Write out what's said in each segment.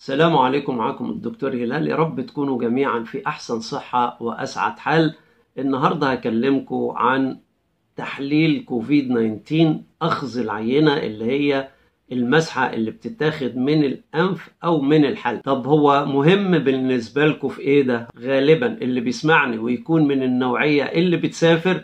السلام عليكم معكم الدكتور هلال يا رب تكونوا جميعا في أحسن صحة وأسعد حال النهاردة هكلمكم عن تحليل كوفيد 19 أخذ العينة اللي هي المسحة اللي بتتاخد من الأنف أو من الحلق طب هو مهم بالنسبة لكم في إيه ده غالبا اللي بيسمعني ويكون من النوعية اللي بتسافر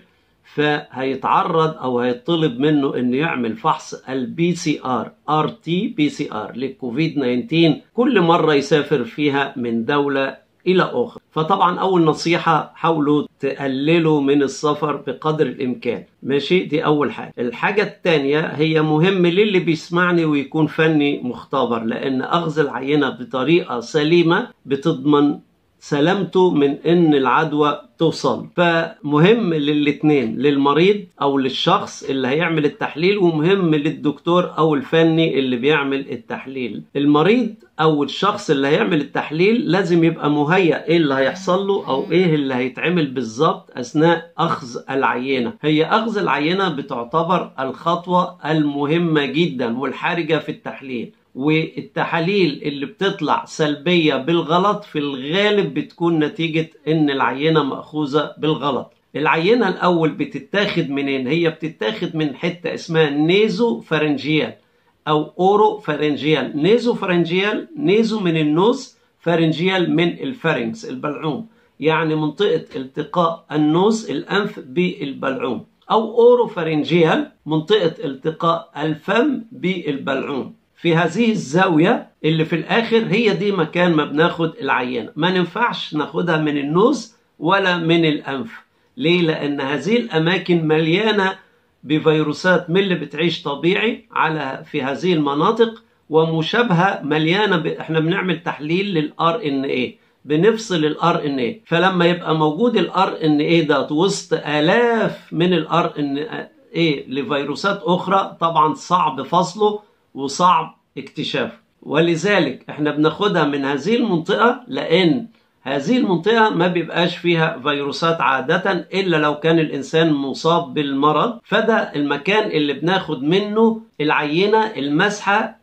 فهيتعرض او هيطلب منه انه يعمل فحص البي سي ار ار تي بي سي ار للكوفيد 19 كل مره يسافر فيها من دوله الى اخرى فطبعا اول نصيحه حاولوا تقللوا من السفر بقدر الامكان ماشي دي اول حاجه الحاجه الثانيه هي مهم للي بيسمعني ويكون فني مختبر لان اخذ العينه بطريقه سليمه بتضمن سلامته من ان العدوى توصل فمهم للاثنين للمريض او للشخص اللي هيعمل التحليل ومهم للدكتور او الفني اللي بيعمل التحليل المريض او الشخص اللي هيعمل التحليل لازم يبقى مهيأ ايه اللي هيحصل له او ايه اللي هيتعمل بالظبط اثناء اخذ العينه هي اخذ العينه بتعتبر الخطوه المهمه جدا والحرجه في التحليل والتحاليل اللي بتطلع سلبية بالغلط في الغالب بتكون نتيجة ان العينة مأخوذة بالغلط العينة الأول بتتاخد منين؟ هي بتتاخد من حتة اسمها نيزو فرنجيال أو أورو فرنجيال نيزو فرنجيال نيزو من النوز فرنجيال من الفارنكس البلعوم يعني منطقة التقاء النوز الأنف بالبلعوم أو أورو فرنجيال منطقة التقاء الفم بالبلعوم في هذه الزاوية اللي في الآخر هي دي مكان ما بناخد العينة ما ننفعش ناخدها من النوز ولا من الأنف ليه؟ لأن هذه الأماكن مليانة بفيروسات من اللي بتعيش طبيعي على في هذه المناطق ومشابهة مليانة ب... احنا بنعمل تحليل للار ان ايه بنفصل الار ان ايه فلما يبقى موجود الار ان ايه ده وسط آلاف من الار ان ايه لفيروسات أخرى طبعا صعب فصله وصعب اكتشافه ولذلك احنا بناخدها من هذه المنطقة لأن هذه المنطقة ما بيبقاش فيها فيروسات عادة إلا لو كان الإنسان مصاب بالمرض فده المكان اللي بناخد منه العينة المسحة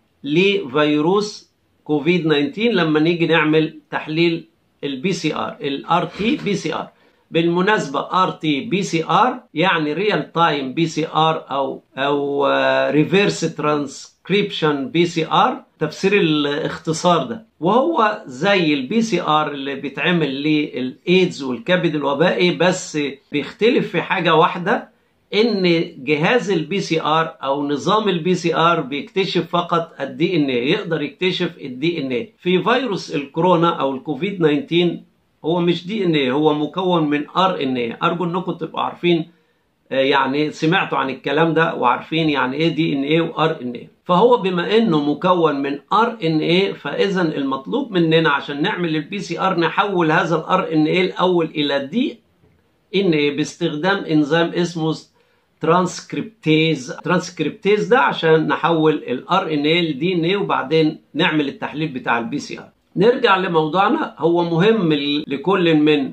لفيروس كوفيد 19 لما نيجي نعمل تحليل البي سي ار الار تي بي سي ار بالمناسبة ار تي بي سي ار يعني ريال تايم بي سي ار او او ريفيرس ترانسكريبشن بي سي ار تفسير الاختصار ده وهو زي البي سي ار اللي بيتعمل للايدز والكبد الوبائي بس بيختلف في حاجة واحدة ان جهاز البي سي ار او نظام البي سي ار بيكتشف فقط الدي ان ايه يقدر يكتشف الدي ان ايه في فيروس الكورونا او الكوفيد 19 هو مش دي ان ايه هو مكون من ار ان ايه ارجو انكم تبقوا عارفين يعني سمعتوا عن الكلام ده وعارفين يعني ايه دي ان ايه وار ان ايه فهو بما انه مكون من ار ان ايه فاذا المطلوب مننا عشان نعمل البي سي ار نحول هذا الار ان ايه الاول الى دي ان ايه باستخدام انزيم اسمه ترانسكريبتيز ترانسكريبتيز ده عشان نحول الار ان ايه لدي ان ايه وبعدين نعمل التحليل بتاع البي سي ار نرجع لموضوعنا هو مهم لكل من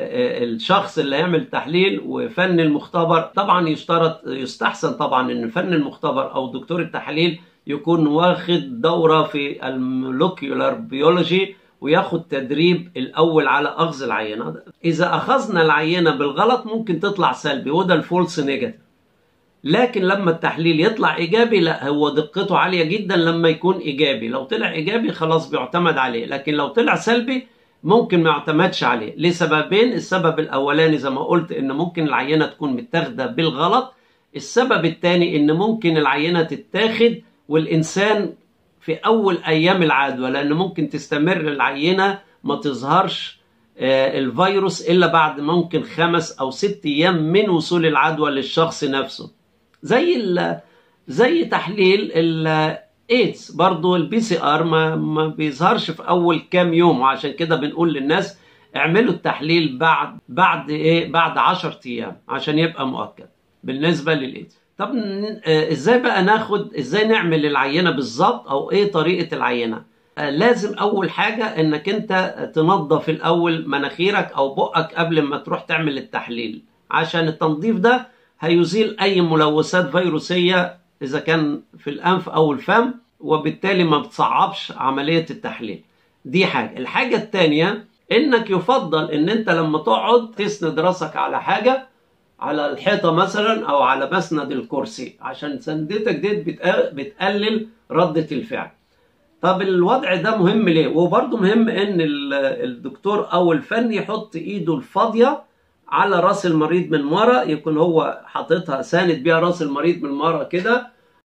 الشخص اللي يعمل تحليل وفن المختبر طبعا يشترط يستحسن طبعا ان فن المختبر او دكتور التحليل يكون واخد دوره في المولكيولار بيولوجي وياخد تدريب الاول على اخذ العينه اذا اخذنا العينه بالغلط ممكن تطلع سلبي وده الفولس نيجاتيف لكن لما التحليل يطلع ايجابي لا هو دقته عاليه جدا لما يكون ايجابي لو طلع ايجابي خلاص بيعتمد عليه لكن لو طلع سلبي ممكن ما يعتمدش عليه لسببين السبب الاولاني زي ما قلت ان ممكن العينه تكون متاخده بالغلط السبب الثاني ان ممكن العينه تتاخد والانسان في اول ايام العدوى لان ممكن تستمر العينه ما تظهرش الفيروس الا بعد ممكن خمس او ست ايام من وصول العدوى للشخص نفسه زي ال زي تحليل الايدز برضو البي سي ار ما, ما بيظهرش في اول كام يوم وعشان كده بنقول للناس اعملوا التحليل بعد بعد ايه بعد 10 ايام عشان يبقى مؤكد بالنسبه للايدز طب ازاي بقى ناخد ازاي نعمل العينه بالظبط او ايه طريقه العينه لازم اول حاجه انك انت تنظف الاول مناخيرك او بقك قبل ما تروح تعمل التحليل عشان التنظيف ده هيزيل اي ملوثات فيروسيه اذا كان في الانف او الفم وبالتالي ما بتصعبش عمليه التحليل دي حاجه الحاجه الثانيه انك يفضل ان انت لما تقعد تسند راسك على حاجه على الحيطه مثلا او على مسند الكرسي عشان سندتك دي بتقلل رده الفعل طب الوضع ده مهم ليه وبرضه مهم ان الدكتور او الفني يحط ايده الفاضيه على راس المريض من ورا يكون هو حاططها ساند بيها راس المريض من ورا كده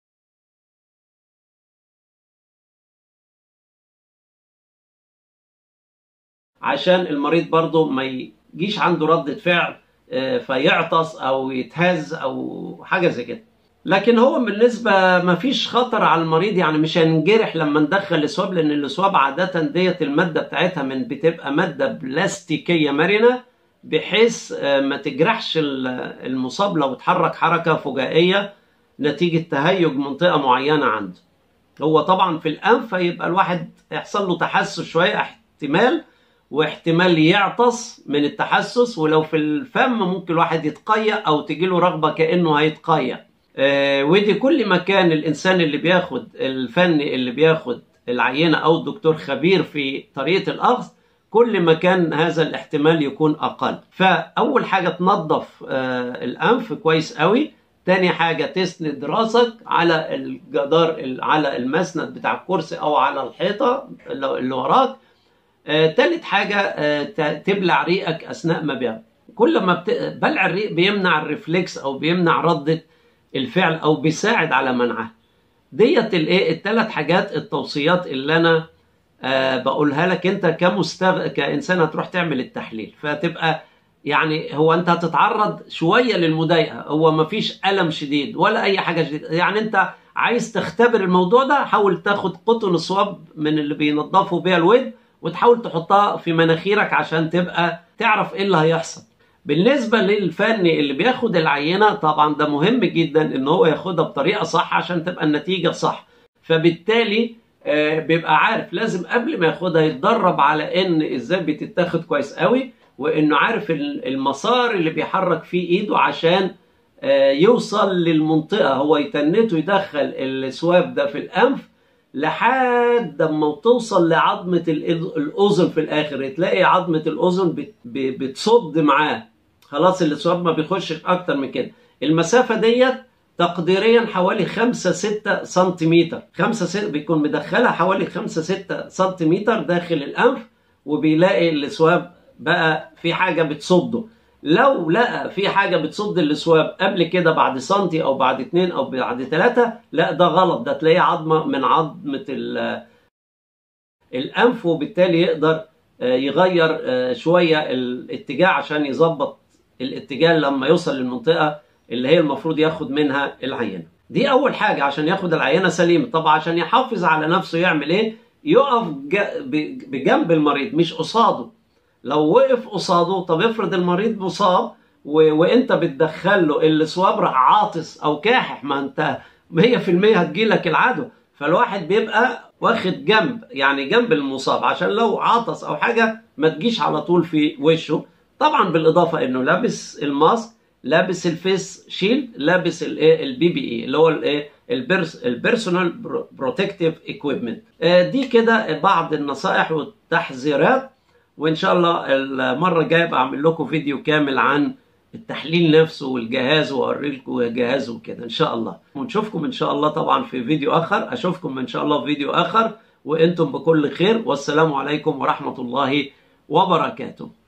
عشان المريض برضه ما يجيش عنده ردة فعل فيعطس او يتهز او حاجه زي كده لكن هو بالنسبة ما فيش خطر على المريض يعني مش هنجرح لما ندخل الاسواب لان الاسواب عادة ديت المادة بتاعتها من بتبقى مادة بلاستيكية مرنة بحيث ما تجرحش المصاب لو اتحرك حركة فجائية نتيجة تهيج منطقة معينة عنده هو طبعا في الأنف يبقى الواحد يحصل له تحسس شوية احتمال واحتمال يعطس من التحسس ولو في الفم ممكن الواحد يتقيأ أو تجيله رغبة كأنه هيتقيأ آه ودي كل ما كان الإنسان اللي بياخد الفني اللي بياخد العينة أو الدكتور خبير في طريقة الأخذ كل ما كان هذا الاحتمال يكون أقل فأول حاجة تنظف آه الأنف كويس قوي تاني حاجة تسند راسك على الجدار على المسند بتاع الكرسي أو على الحيطة اللي وراك آه تالت حاجة آه تبلع ريقك أثناء ما بيعمل كل ما بت... بلع الريق بيمنع الريفلكس أو بيمنع ردة الفعل أو بيساعد على منعها ديت الايه الثلاث حاجات التوصيات اللي أنا آه بقولها لك أنت كمستغ... كإنسان هتروح تعمل التحليل فتبقى يعني هو أنت هتتعرض شوية للمضايقة هو مفيش ألم شديد ولا أي حاجة شديدة يعني أنت عايز تختبر الموضوع ده حاول تاخد قطن صواب من اللي بينضفوا بيها الود وتحاول تحطها في مناخيرك عشان تبقى تعرف ايه اللي هيحصل بالنسبه للفني اللي بياخد العينه طبعا ده مهم جدا ان هو ياخدها بطريقه صح عشان تبقى النتيجه صح فبالتالي آه بيبقى عارف لازم قبل ما ياخدها يتدرب على ان ازاي بتتاخد كويس قوي وانه عارف المسار اللي بيحرك فيه ايده عشان آه يوصل للمنطقه هو يتنته يدخل السواب ده في الانف لحد ما توصل لعظمة الأذن في الآخر تلاقي عظمة الأذن بتصد معاه خلاص السواب ما بيخشش أكتر من كده المسافة ديت تقديريا حوالي 5 6 سنتيمتر 5 6 بيكون مدخلها حوالي 5 6 سنتيمتر داخل الأنف وبيلاقي السواب بقى في حاجة بتصده لو لقى في حاجه بتصد الاسواب قبل كده بعد سنتي او بعد اتنين او بعد ثلاثه لا ده غلط ده تلاقيه عظمه من عظمه الانف وبالتالي يقدر يغير شويه الاتجاه عشان يظبط الاتجاه لما يوصل للمنطقه اللي هي المفروض ياخد منها العينه. دي اول حاجه عشان ياخد العينه سليمه، طبعا عشان يحافظ على نفسه يعمل ايه؟ يقف بجنب المريض مش قصاده. لو وقف قصاده طب افرض المريض مصاب و... وانت بتدخل له السواب راح عاطس او كاحح ما انت 100% هتجيلك العدوى فالواحد بيبقى واخد جنب يعني جنب المصاب عشان لو عاطس او حاجه ما تجيش على طول في وشه طبعا بالاضافه انه لابس الماسك لابس الفيس شيلد لابس الايه البي بي اي اللي هو الايه البيرسونال بروتكتيف ايكويبمنت دي كده بعض النصائح والتحذيرات وان شاء الله المره الجايه بعمل لكم فيديو كامل عن التحليل نفسه والجهاز واوري لكم جهازه وكده ان شاء الله ونشوفكم ان شاء الله طبعا في فيديو اخر اشوفكم ان شاء الله في فيديو اخر وانتم بكل خير والسلام عليكم ورحمه الله وبركاته